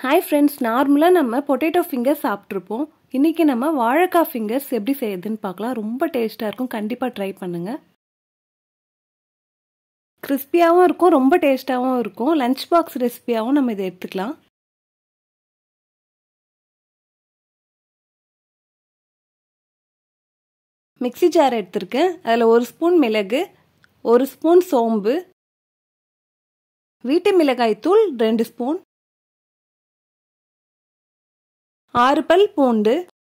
hi friends நார்மலாக நம்ம potato fingers சாப்பிட்ருப்போம் இன்றைக்கி நம்ம வாழைக்காய் ஃபிங்கர்ஸ் எப்படி செய்யுதுன்னு பார்க்கலாம் ரொம்ப டேஸ்ட்டாக இருக்கும் கண்டிப்பாக ட்ரை பண்ணுங்கள் கிறிஸ்பியாகவும் இருக்கும் ரொம்ப டேஸ்ட்டாகவும் இருக்கும் லஞ்ச் பாக்ஸ் ரெசிபியாகவும் நம்ம இதை எடுத்துக்கலாம் மிக்சி ஜார் எடுத்திருக்கேன் அதில் ஒரு ஸ்பூன் மிளகு ஒரு ஸ்பூன் சோம்பு வீட்டு மிளகாய் தூள் ரெண்டு ஸ்பூன் ஆறு பல் பூண்டு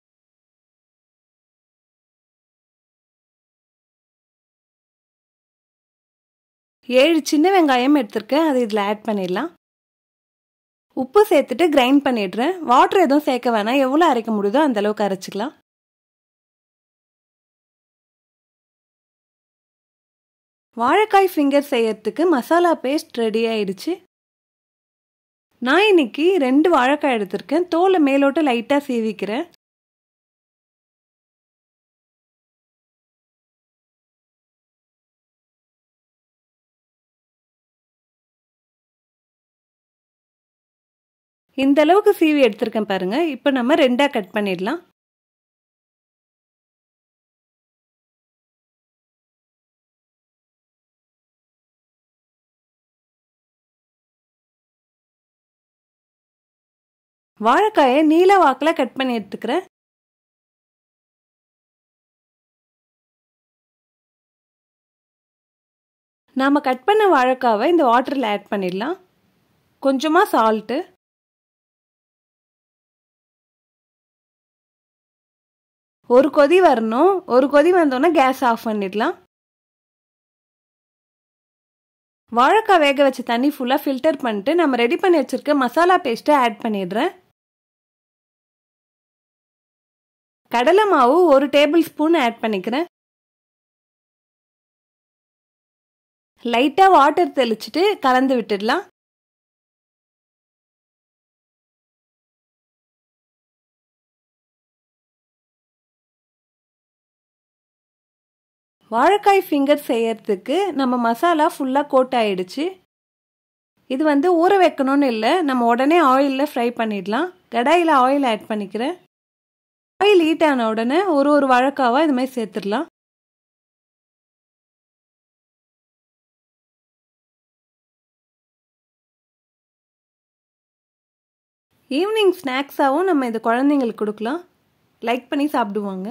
ஏழு சின்ன வெங்காயம் எடுத்திருக்கேன் அதை இதில் ஆட் பண்ணிடலாம் உப்பு சேர்த்துட்டு கிரைண்ட் பண்ணிடுறேன் வாட்டர் எதுவும் சேர்க்க வேணாம் எவ்வளோ அரைக்க முடியுதோ அந்த அளவுக்கு அரைச்சிக்கலாம் வாழைக்காய் ஃபிங்கர் செய்யறதுக்கு மசாலா பேஸ்ட் ரெடி ஆயிடுச்சு நான் இன்னைக்கு ரெண்டு வாழைக்காய் எடுத்திருக்கேன் தோலை மேலோட்ட லைட்டாக சீவிக்கிறேன் இந்த அளவுக்கு சீவி எடுத்திருக்கேன் பாருங்க இப்போ நம்ம ரெண்டாக கட் பண்ணிடலாம் வாழைக்காயை நீல வாக்கில் கட் பண்ணி எடுத்துக்கிறேன் நாம் கட் பண்ண வாழைக்காவை இந்த வாட்டரில் ஆட் பண்ணிடலாம் கொஞ்சமாக சால்ட்டு ஒரு கொதி வரணும் ஒரு கொதி வந்தோன்னே கேஸ் ஆஃப் பண்ணிடலாம் வாழைக்காய் வேக வச்ச தண்ணி ஃபுல்லாக ஃபில்டர் பண்ணிட்டு நம்ம ரெடி பண்ணி வச்சுருக்க மசாலா பேஸ்ட்டை ஆட் பண்ணிடுறேன் கடலை மாவு ஒரு டேபிள் ஸ்பூன் ஆட் பண்ணிக்கிறேன் லைட்டாக வாட்டர் தெளிச்சுட்டு கலந்து விட்டுடலாம் வாழைக்காய் ஃபிங்கர் செய்யறதுக்கு நம்ம மசாலா ஃபுல்லாக கோட் ஆயிடுச்சு இது வந்து ஊற வைக்கணும்னு இல்லை நம்ம உடனே ஆயிலில் ஃப்ரை பண்ணிடலாம் கடாயில் ஆயில் ஆட் பண்ணிக்கிறேன் ஆயில் ஹீட் ஆன உடனே ஒரு ஒரு வாழைக்காவாக இது மாதிரி சேர்த்துடலாம் ஈவினிங் ஸ்நாக்ஸாகவும் நம்ம இது குழந்தைங்களுக்கு கொடுக்கலாம் லைக் பண்ணி சாப்பிடுவாங்க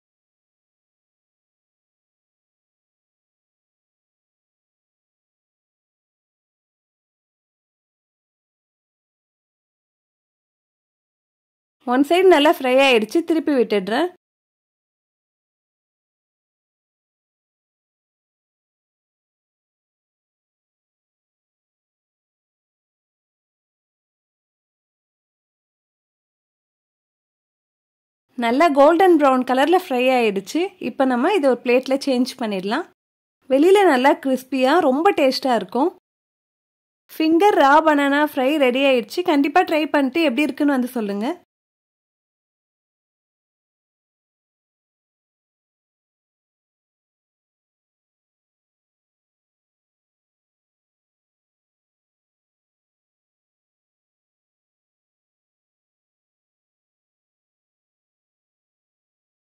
ஒன் சைடு நல்லா ஃப்ரை ஆயிடுச்சு திருப்பி விட்டுடுறேன் நல்லா கோல்டன் ப்ரௌன் கலரில் ஃப்ரை ஆகிடுச்சு இப்போ நம்ம இதை ஒரு பிளேட்டில் சேஞ்ச் பண்ணிடலாம் வெளியில் நல்லா கிறிஸ்பியாக ரொம்ப டேஸ்ட்டாக இருக்கும் finger raw banana fry ready ஆயிடுச்சு கண்டிப்பாக ட்ரை பண்ணிட்டு எப்படி இருக்குன்னு வந்து சொல்லுங்கள்